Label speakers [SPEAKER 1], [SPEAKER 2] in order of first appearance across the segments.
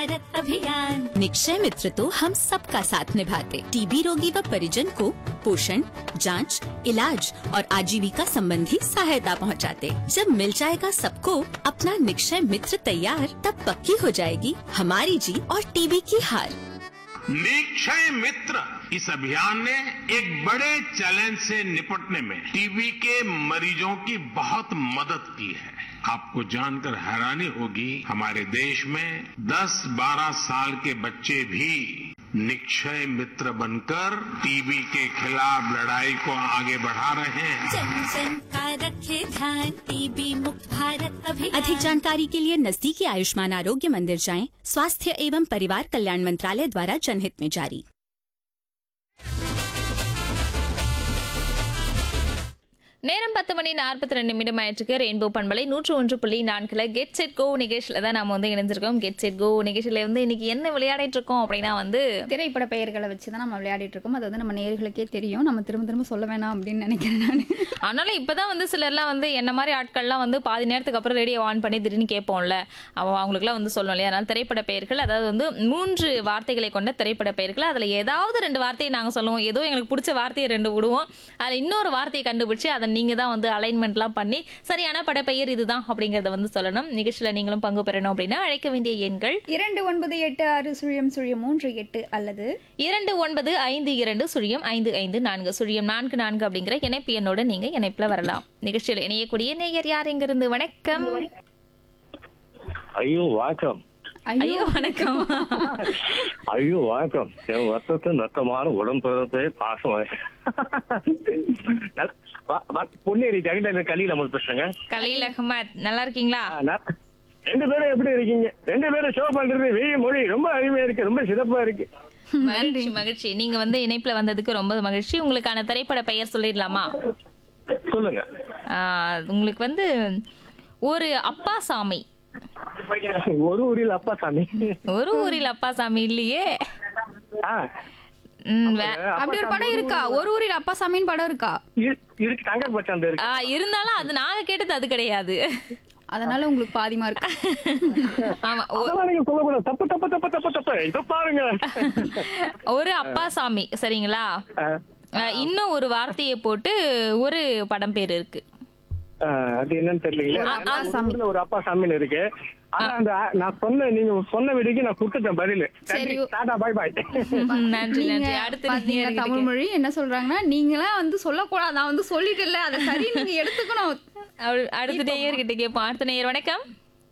[SPEAKER 1] भारत अभियान
[SPEAKER 2] निक्षय मित्र तो हम सबका साथ निभाते टीबी रोगी व परिजन को पोषण जांच, इलाज और आजीविका संबंधी सहायता पहुंचाते। जब मिल जाएगा सबको अपना निक्षय मित्र तैयार तब पक्की हो जाएगी हमारी जीत और टीबी की हार
[SPEAKER 3] निक्षय मित्र इस अभियान ने एक बड़े चैलेंज से निपटने में टीबी के मरीजों की बहुत मदद की है आपको जानकर हैरानी होगी हमारे देश में 10-12 साल के बच्चे भी निक्षय मित्र बनकर टीबी के खिलाफ लड़ाई को आगे बढ़ा रहे हैं
[SPEAKER 1] जन जन का रखे ध्यान टीबी मुक्त भारत अभियान
[SPEAKER 2] अधिक जानकारी के लिए नजदीकी आयुष्मान आरोग्य मंदिर जाएं स्वास्थ्य एवं परिवार कल्याण मंत्रालय द्वारा जनहित में जारी
[SPEAKER 4] நேரம் பத்து மணி நாற்பத்தி ரெண்டு நிமிடம் ஆயிடுச்சு ரெயின்போ பண்பலை நூற்று ஒன்று புள்ளி நான்குல கெட் செட் கோ நிகழ்ச்சியில தான் நம்ம வந்து இணைஞ்சிருக்கோம் கெட் செட் கோ நிகழ்ச்சியில வந்து இன்னைக்கு என்ன விளையாடிட்டு இருக்கோம் அப்படின்னா வந்து
[SPEAKER 5] திரைப்பட பெயர்களை வச்சு தான் நம்ம விளையாடிட்டு இருக்கோம் அது வந்து நம்ம நேர்களுக்கே தெரியும் நம்ம திரும்ப திரும்ப சொல்ல வேணாம் அப்படின்னு நினைக்கிறேன் நான்
[SPEAKER 4] ஆனாலும் இப்பதான் வந்து சிலர்லாம் வந்து என்ன மாதிரி ஆட்கள்லாம் வந்து பாதி நேரத்துக்கு அப்புறம் ரேடியோ ஆன் பண்ணி திடீர்னு கேட்போம்ல அவ அவங்களுக்குலாம் வந்து சொல்லணும் இல்லையா அதனால திரைப்பட பெயர்கள் அதாவது வந்து மூன்று வார்த்தைகளை கொண்ட திரைப்பட பெயர்கள் அதுல ஏதாவது ரெண்டு வார்த்தையை நாங்க சொல்லுவோம் ஏதோ எங்களுக்கு பிடிச்ச வார்த்தையை ரெண்டு விடுவோம் அதுல இன்னொரு வார்த்தையை கண்டுபிடிச்சு அதை நீங்க தான் வந்து அலைன்மெண்ட்லாம் பண்ணி சரியான படப்பெயர் இதுதான் அப்படிங்கறத வந்து சொல்லணும் நிகழ்ச்சியில நீங்களும் பங்கு பெறணும் அப்படின்னா அழைக்க வேண்டிய எண்கள்
[SPEAKER 5] இரண்டு ஒன்பது எட்டு ஆறு சுழியம் சுழியம் மூன்று எட்டு அல்லது
[SPEAKER 4] இரண்டு ஒன்பது ஐந்து இரண்டு சுழியம் ஐந்து ஐந்து நான்கு சுழியம் நான்கு நான்கு அப்படிங்கிற இணைப்பு எண்ணோட நீங்க இணைப்புல வரலாம் நிகழ்ச்சியில் இணையக்கூடிய நேயர் யார் இங்கிருந்து வணக்கம்
[SPEAKER 6] ஐயோ வணக்கம்
[SPEAKER 4] ஐயோ வணக்கம்
[SPEAKER 6] ஐயோ வணக்கம் என் வருத்தத்து நத்தமான உடம்பு பாசம் நல்ல- வா- வா- பொன்னேரி ஜெகன் கலியில் அமல் பேசுறேங்க
[SPEAKER 4] கலீல் அகமத் நல்லா இருக்கீங்களா
[SPEAKER 6] ஆ, நான்- ரெண்டு பேரும் எப்படி இருக்கீங்க ரெண்டு பேரும் ஷோ பண்றது வெய்ய மொழி ரொம்ப அருமையா இருக்கு ரொம்ப சிறப்பா இருக்கு
[SPEAKER 4] மகிழ்ச்சி மகிழ்ச்சி நீங்க வந்து இணைப்புல வந்ததுக்கு ரொம்ப மகிழ்ச்சி உங்களுக்கான திரைப்பட பெயர் சொல்லிடலாமா
[SPEAKER 6] சொல்லுங்க
[SPEAKER 4] ஆஹ், உங்களுக்கு வந்து ஒரு அப்பா சாமி
[SPEAKER 6] ஒரு ஊரில் அப்பா சாமி
[SPEAKER 4] ஒரு ஊரில் அப்பா சாமி இல்லையே
[SPEAKER 6] ஆ,
[SPEAKER 4] ம், வே-
[SPEAKER 5] அப்படி ஒரு படம் இருக்கா ஒரு ஊரில் அப்பா சாமின்னு படம் இருக்கா
[SPEAKER 6] இரு- இருக்கு தங்கர் பச்சாந்த இருக்கு
[SPEAKER 4] ஆஹ், இருந்தாலும் அது நாங்க கேட்டது அது கிடையாது
[SPEAKER 5] அதனால உங்களுக்கு பாதிமா இருக்கு
[SPEAKER 4] ஆமா ஒ-
[SPEAKER 6] அதெல்லாம் நீங்க சொல்லக்கூடாது தப்பு தப்பு தப்பு தப்பு தப்பு இதை பாருங்க
[SPEAKER 4] ஒரு அப்பா சாமி சரிங்களா
[SPEAKER 6] ஆ,
[SPEAKER 4] அஹ் இன்னும் ஒரு வார்த்தையை போட்டு ஒரு படம் பேர் இருக்கு
[SPEAKER 6] ஆ, அது என்னன்னு தெரியல
[SPEAKER 4] ஆ, ஆ,
[SPEAKER 5] சாமி.
[SPEAKER 6] ஒரு அப்பா சாமின்னு இருக்கு ஆனா அந்த நான் சொன்ன நீங்க சொன்ன விடைக்கு நான் கொடுத்துட்டேன் பதில்
[SPEAKER 5] சரி.
[SPEAKER 6] டாடா பாய் பாய்
[SPEAKER 4] நன்றி
[SPEAKER 5] நீங்க
[SPEAKER 4] நன்றி அடுத்து
[SPEAKER 5] பாத்தீங்களா
[SPEAKER 4] நேயர்கிட்ட
[SPEAKER 5] தமிழ்
[SPEAKER 4] கே-
[SPEAKER 5] மொழி என்ன சொல்றாங்கன்னா நீங்களாம் வந்து சொல்லக்கூடாது நான் வந்து சொல்லிட்டேன்ல அதை சரி நீங்க எடுத்துக்கணும்
[SPEAKER 4] அவள் அடுத்த நேயர்கிட்ட கேட்போம் அடுத்த நேயர் வணக்கம்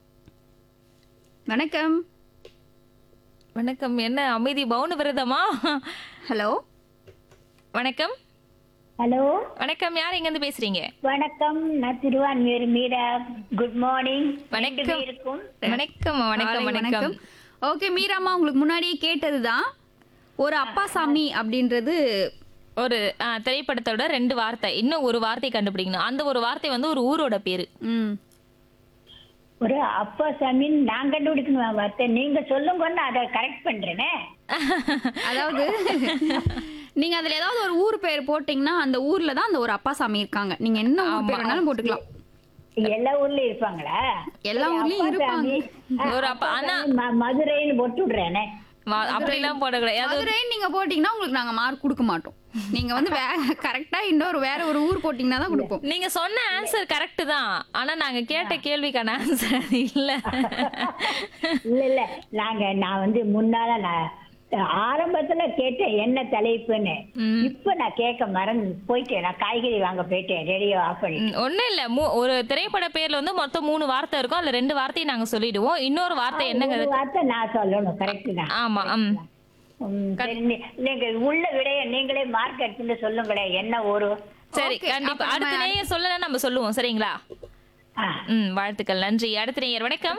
[SPEAKER 5] வணக்கம்
[SPEAKER 4] வணக்கம் என்ன அமைதி பவுன விரதமா
[SPEAKER 5] ஹலோ
[SPEAKER 4] வணக்கம்
[SPEAKER 7] ஹலோ
[SPEAKER 4] வணக்கம் யார் எங்க இருந்து பேசுறீங்க
[SPEAKER 7] வணக்கம் நான் திருவான்மியூர் மீரா குட் மார்னிங்
[SPEAKER 4] வணக்கம்
[SPEAKER 7] இருக்கும்
[SPEAKER 4] வணக்கம் வணக்கம் வணக்கம்
[SPEAKER 5] ஓகே மீராமா உங்களுக்கு முன்னாடியே கேட்டதுதான் ஒரு அப்பா சாமி அப்படின்றது
[SPEAKER 4] ஒரு ஆ, திரைப்படத்தோட ரெண்டு வார்த்தை இன்னும் ஒரு வார்த்தை கண்டுபிடிக்கணும் அந்த ஒரு வார்த்தை வந்து ஒரு ஊரோட பேரு
[SPEAKER 5] ம்
[SPEAKER 7] ஒரு அப்பா சாமின்னு நான் கண்டுபிடிக்கணும் வார்த்தை நீங்க சொல்லுங்க நான் அதை கரெக்ட் பண்றேனே
[SPEAKER 5] அதாவது நீங்க அதுல ஏதாவது ஒரு ஊர் பேர் போட்டீங்கன்னா அந்த ஊர்ல தான் அந்த ஒரு அப்பா சாமி இருக்காங்க நீங்க என்ன ஊர் பேர் வேணாலும் போட்டுக்கலாம்
[SPEAKER 7] எல்லா ஊர்லயும் இருப்பாங்களா
[SPEAKER 5] எல்லா ஊர்லயும்
[SPEAKER 7] அப்பா
[SPEAKER 5] இருப்பாங்க
[SPEAKER 7] சாமி, ஆ,
[SPEAKER 4] ஒரு அப்பா-
[SPEAKER 7] அப்பா
[SPEAKER 4] ஆனா-
[SPEAKER 7] சாமி, ம- மதுரைன்னு போட்டு விடுறேனே
[SPEAKER 4] வா- அப்படிலாம் போடக்கூடாது அது
[SPEAKER 5] மதுரை நீங்க போட்டீங்கன்னா உங்களுக்கு நாங்க மார்க் கொடுக்க மாட்டோம் நீங்க வந்து வே கரெக்டா இன்னொரு வேற ஒரு ஊர் போட்டீங்கன்னா தான் கொடுப்போம்
[SPEAKER 4] நீங்க சொன்ன ஆன்சர் கரெக்ட் தான் ஆனா நாங்க கேட்ட கேள்விக்கான ஆன்சர் அது இல்ல
[SPEAKER 7] இல்ல இல்ல நாங்க நான் வந்து முன்னால நான் ஆரம்பத்துல கேட்டேன் என்ன தலைப்புன்னு இப்ப நான் கேட்க மறந்து போயிட்டேன் நான் காய்கறி வாங்க போயிட்டேன் ரேடியோ ஆஃப் பண்ணி
[SPEAKER 4] ம், ஒண்ணும் இல்ல மூ- ஒரு திரைப்பட பேர்ல வந்து மொத்தம் மூணு வார்த்தை இருக்கும் அதுல ரெண்டு வார்த்தையை நாங்க சொல்லிடுவோம் இன்னொரு வார்த்தை என்னங்க
[SPEAKER 7] ஒரு
[SPEAKER 4] அது?
[SPEAKER 7] வார்த்தை நான் சொல்லணும் கரெக்ட் தான்
[SPEAKER 4] ஆமா ம்
[SPEAKER 7] ம், சரி, நீ- நீங்க உள்ள விடைய நீங்களே மார்க் எடுத்துட்டு சொல்லுங்களேன் என்ன ஒரு
[SPEAKER 4] சரி
[SPEAKER 5] Okay,
[SPEAKER 4] கண்டிப்பா
[SPEAKER 5] அப்ப
[SPEAKER 4] அடுத்த
[SPEAKER 5] நம்ம-
[SPEAKER 4] நேயர் சொல்லல நம்ம சொல்லுவோம் சரிங்களா
[SPEAKER 7] ஆ
[SPEAKER 4] ம் வாழ்த்துக்கள் நன்றி அடுத்த நேயர் வணக்கம்